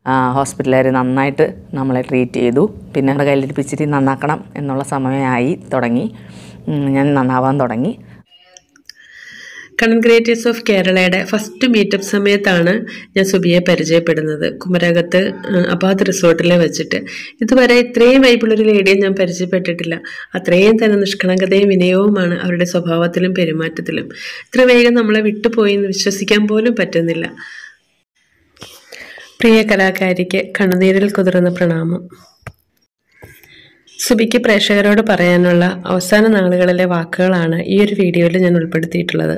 ഹോസ്പിറ്റലുകാർ നന്നായിട്ട് നമ്മളെ ട്രീറ്റ് ചെയ്തു പിന്നെ നമ്മുടെ കയ്യിലിരിപ്പിച്ചിട്ട് നന്നാക്കണം എന്നുള്ള സമയമായി തുടങ്ങി ഉം, ഞാൻ നന്നാവാൻ തുടങ്ങി കണ്ണൻ ക്രിയേറ്റീവ്സ് ഓഫ് കേരളയുടെ ഫസ്റ്റ് മീറ്റപ്പ് സമയത്താണ് ഞാൻ സുബിയെ പരിചയപ്പെടുന്നത് കുമരകത്ത് ആ, അബാദ് റിസോർട്ടിൽ വെച്ചിട്ട് ഇതുവരെ ഇത്രയും വൈബിളൊരു ലേഡിയെ ഞാൻ പരിചയപ്പെട്ടിട്ടില്ല അത്രയും തന്നെ നിഷ്കളങ്കതയും വിനയവുമാണ് അവരുടെ സ്വഭാവത്തിലും പെരുമാറ്റത്തിലും ഇത്ര വേഗം നമ്മളെ വിട്ടുപോയി എന്ന് വിശ്വസിക്കാൻ പോലും പറ്റുന്നില്ല പ്രിയ കലാകാരിക്ക് കണ്ണുനീരിൽ കുതിർന്ന പ്രണാമം സുബിക്ക് പ്രേക്ഷകരോട് പറയാനുള്ള അവസാന നാളുകളിലെ വാക്കുകളാണ് ഈ ഒരു വീഡിയോയിൽ ഞാൻ ഉൾപ്പെടുത്തിയിട്ടുള്ളത്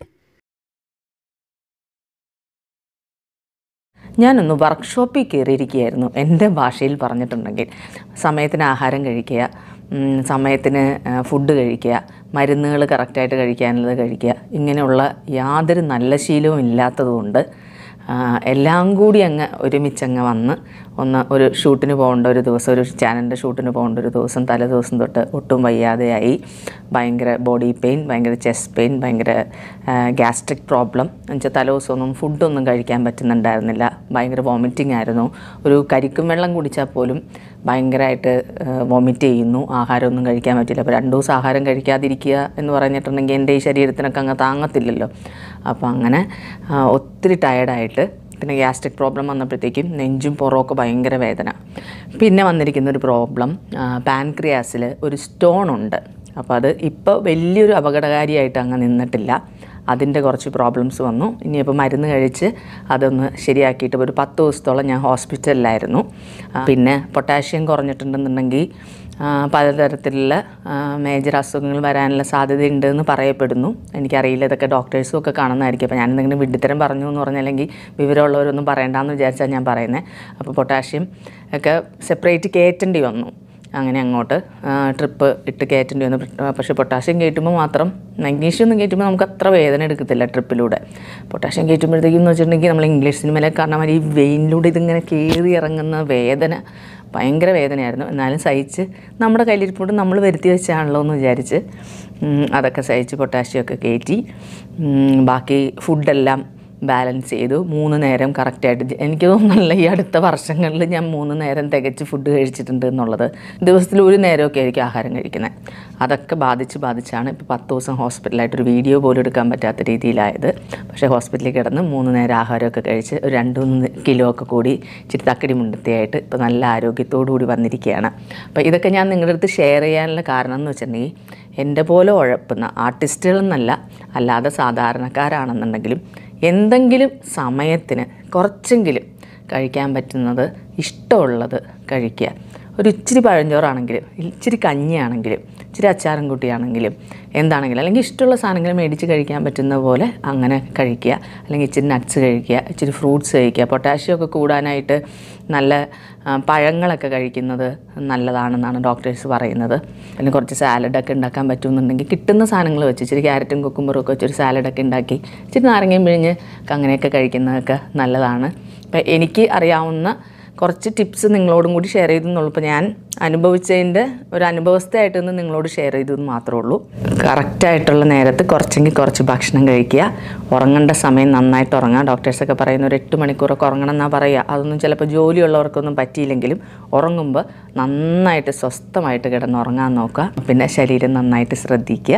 ഞാനൊന്ന് വർക്ക്ഷോപ്പിൽ കയറിയിരിക്കുകയായിരുന്നു എൻ്റെ ഭാഷയിൽ പറഞ്ഞിട്ടുണ്ടെങ്കിൽ സമയത്തിന് ആഹാരം കഴിക്കുക ഉം, സമയത്തിന് ആ, ഫുഡ് കഴിക്കുക മരുന്നുകൾ കറക്റ്റായിട്ട് കഴിക്കാനുള്ളത് കഴിക്കുക ഇങ്ങനെയുള്ള യാതൊരു നല്ല ശീലവും ഇല്ലാത്തതുകൊണ്ട് ആ, എല്ലാം കൂടി അങ്ങ് ഒരുമിച്ചങ്ങ് വന്ന് ഒന്ന് ഒരു ഷൂട്ടിന് പോകേണ്ട ഒരു ദിവസം ഒരു ചാനലിൻ്റെ ഷൂട്ടിന് പോകേണ്ട ഒരു ദിവസം തലേ ദിവസം തൊട്ട് ഒട്ടും വയ്യാതെയായി ഭയങ്കര ബോഡി പെയിൻ ഭയങ്കര ചെസ്റ്റ് പെയിൻ ഭയങ്കര ഗ്യാസ്ട്രിക് പ്രോബ്ലം എന്നുവെച്ചാൽ തലേ ദിവസമൊന്നും ഫുഡൊന്നും കഴിക്കാൻ പറ്റുന്നുണ്ടായിരുന്നില്ല ഭയങ്കര വോമിറ്റിംഗ് ആയിരുന്നു ഒരു കരിക്കും വെള്ളം കുടിച്ചാൽ പോലും ഭയങ്കരമായിട്ട് വോമിറ്റ് ചെയ്യുന്നു ആഹാരമൊന്നും കഴിക്കാൻ പറ്റില്ല അപ്പോൾ രണ്ട് ദിവസം ആഹാരം കഴിക്കാതിരിക്കുക എന്ന് പറഞ്ഞിട്ടുണ്ടെങ്കിൽ എൻ്റെ ഈ ശരീരത്തിനൊക്കെ അങ്ങ് താങ്ങത്തില്ലല്ലോ അപ്പോൾ അങ്ങനെ ആ, ഒത്തിരി ടയർഡായിട്ട് പിന്നെ ഗ്യാസ്ട്രിക് പ്രോബ്ലം വന്നപ്പോഴത്തേക്കും നെഞ്ചും പുറമൊക്കെ ഭയങ്കര വേദന പിന്നെ വന്നിരിക്കുന്ന ഒരു പ്രോബ്ലം പാൻക്രിയാസിൽ ഒരു സ്റ്റോൺ ഉണ്ട് അപ്പോൾ അത് ഇപ്പോൾ വലിയൊരു അപകടകാരിയായിട്ട് അങ്ങ് നിന്നിട്ടില്ല അതിൻ്റെ കുറച്ച് പ്രോബ്ലംസ് വന്നു ഇനിയിപ്പോൾ മരുന്ന് കഴിച്ച് അതൊന്ന് ശരിയാക്കിയിട്ട് ഒരു പത്ത് ദിവസത്തോളം ഞാൻ ഹോസ്പിറ്റലിലായിരുന്നു ആ, പിന്നെ പൊട്ടാഷ്യം കുറഞ്ഞിട്ടുണ്ടെന്നുണ്ടെങ്കിൽ ആ, പലതരത്തിലുള്ള മേജർ അസുഖങ്ങൾ വരാനുള്ള സാധ്യതയുണ്ട് എന്ന് പറയപ്പെടുന്നു എനിക്കറിയില്ല ഇതൊക്കെ ഡോക്ടേഴ്സും ഒക്കെ കാണുന്നതായിരിക്കും അപ്പോൾ ഞാൻ എന്തെങ്കിലും വിഡ്ഢിത്തരം പറഞ്ഞു എന്ന് പറഞ്ഞല്ലെങ്കിൽ വിവരമുള്ളവരൊന്നും പറയണ്ടെന്ന് വിചാരിച്ചാൽ ഞാൻ പറയുന്നത് അപ്പോൾ പൊട്ടാഷ്യം ഒക്കെ സെപ്പറേറ്റ് കയറ്റേണ്ടി വന്നു അങ്ങനെ അങ്ങോട്ട് ട്രിപ്പ് ഇട്ട് കയറ്റേണ്ടി വന്നു പക്ഷേ പൊട്ടാഷ്യം കയറ്റുമ്പോൾ മാത്രം മഗ്നീഷ്യം ഒന്നും കയറ്റുമ്പോൾ നമുക്ക് അത്ര വേദന എടുക്കത്തില്ല ട്രിപ്പിലൂടെ പൊട്ടാഷ്യം കയറ്റുമ്പോഴത്തേക്കും എന്ന് വെച്ചിട്ടുണ്ടെങ്കിൽ നമ്മൾ ഇംഗ്ലീഷ് സിനിമയിലൊക്കെ കാണാൻ മാതിരി ഈ വെയിനിലൂടെ ഇതിങ്ങനെ കയറി ഇറങ്ങുന്ന വേദന ഭയങ്കര വേദനയായിരുന്നു എന്നാലും സഹിച്ച് നമ്മുടെ കയ്യിലിരിപ്പോട്ട് നമ്മൾ വരുത്തി വെച്ചാണല്ലോ എന്ന് വിചാരിച്ച് ഉം, അതൊക്കെ സഹിച്ച് പൊട്ടാഷ്യമൊക്കെ കയറ്റി ഉം, ബാക്കി ഫുഡെല്ലാം ബാലൻസ് ചെയ്തു മൂന്ന് നേരം കറക്റ്റായിട്ട് എനിക്ക് തോന്നുന്നില്ല ഈ അടുത്ത വർഷങ്ങളിൽ ഞാൻ മൂന്ന് നേരം തികച്ച് ഫുഡ് കഴിച്ചിട്ടുണ്ട് എന്നുള്ളത് ദിവസത്തിൽ ഒരു നേരമൊക്കെ ആയിരിക്കും ആഹാരം കഴിക്കുന്നത് അതൊക്കെ ബാധിച്ച് ബാധിച്ചാണ് ഇപ്പോൾ പത്ത് ദിവസം ഹോസ്പിറ്റലായിട്ട് ഒരു വീഡിയോ പോലും എടുക്കാൻ പറ്റാത്ത രീതിയിലായത് പക്ഷേ ഹോസ്പിറ്റലിൽ കിടന്ന് മൂന്ന് നേരം ആഹാരമൊക്കെ കഴിച്ച് ഒരു രണ്ട് മൂന്ന് കിലോ ഒക്കെ കൂടി ഇച്ചിരി തക്കടി മുണ്ടത്തിയായിട്ട് ഇപ്പോൾ നല്ല ആരോഗ്യത്തോടു കൂടി വന്നിരിക്കുകയാണ് അപ്പോൾ ഇതൊക്കെ ഞാൻ നിങ്ങളുടെ അടുത്ത് ഷെയർ ചെയ്യാനുള്ള കാരണം എന്ന് വെച്ചിട്ടുണ്ടെങ്കിൽ എൻ്റെ പോലെ ഉഴപ്പുന്ന ആർട്ടിസ്റ്റുകളെന്നല്ല അല്ലാതെ സാധാരണക്കാരാണെന്നുണ്ടെങ്കിലും എന്തെങ്കിലും സമയത്തിന് കുറച്ചെങ്കിലും കഴിക്കാൻ പറ്റുന്നത് ഇഷ്ടമുള്ളത് കഴിക്കുക ഒരു ഇച്ചിരി പഴഞ്ചോറാണെങ്കിലും ഇച്ചിരി കഞ്ഞിയാണെങ്കിലും ഇച്ചിരി അച്ചാറും കുട്ടിയാണെങ്കിലും എന്താണെങ്കിലും അല്ലെങ്കിൽ ഇഷ്ടമുള്ള സാധനങ്ങൾ മേടിച്ച് കഴിക്കാൻ പറ്റുന്ന പോലെ അങ്ങനെ കഴിക്കുക അല്ലെങ്കിൽ ഇച്ചിരി നട്ട്സ് കഴിക്കുക ഇച്ചിരി ഫ്രൂട്ട്സ് കഴിക്കുക പൊട്ടാഷ്യം ഒക്കെ കൂടാനായിട്ട് നല്ല ആ, പഴങ്ങളൊക്കെ കഴിക്കുന്നത് നല്ലതാണെന്നാണ് ഡോക്ടേഴ്സ് പറയുന്നത് പിന്നെ കുറച്ച് സാലഡൊക്കെ ഉണ്ടാക്കാൻ പറ്റുമെന്നുണ്ടെങ്കിൽ കിട്ടുന്ന സാധനങ്ങൾ വെച്ച് ഇച്ചിരി ക്യാരറ്റും കുക്കുമ്പറും ഒക്കെ വെച്ചൊരു സാലഡൊക്കെ ഉണ്ടാക്കി ഇച്ചിരി നാരങ്ങയും പിഴിഞ്ഞ് അങ്ങനെയൊക്കെ കഴിക്കുന്നതൊക്കെ നല്ലതാണ് ഇപ്പം എനിക്ക് അറിയാവുന്ന കുറച്ച് ടിപ്സ് നിങ്ങളോടും കൂടി ഷെയർ ചെയ്തെന്നുള്ളൂ ഇപ്പോൾ ഞാൻ അനുഭവിച്ചതിൻ്റെ ഒരു അനുഭവസ്ഥയായിട്ട് നിന്ന് നിങ്ങളോട് ഷെയർ ചെയ്തതെന്ന് മാത്രമേ ഉള്ളൂ കറക്റ്റായിട്ടുള്ള നേരത്ത് കുറച്ചെങ്കിൽ കുറച്ച് ഭക്ഷണം കഴിക്കുക ഉറങ്ങേണ്ട സമയം നന്നായിട്ട് ഉറങ്ങുക ഡോക്ടേഴ്സൊക്കെ പറയുന്ന ഒരു എട്ട് മണിക്കൂറൊക്കെ ഉറങ്ങണം എന്നാണ് പറയുക അതൊന്നും ചിലപ്പോൾ ജോലിയുള്ളവർക്കൊന്നും പറ്റിയില്ലെങ്കിലും ഉറങ്ങുമ്പോൾ നന്നായിട്ട് സ്വസ്ഥമായിട്ട് കിടന്ന് ഉറങ്ങാൻ നോക്കുക പിന്നെ ശരീരം നന്നായിട്ട് ശ്രദ്ധിക്കുക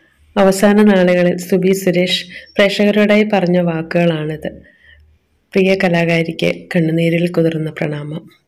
അവസാന നാളുകളിൽ സുബി സുരേഷ് പ്രേക്ഷകരോടായി പറഞ്ഞ വാക്കുകളാണിത് പ്രിയ കലാകാരിക്ക് കണ്ണുനീരിൽ കുതിർന്ന പ്രണാമം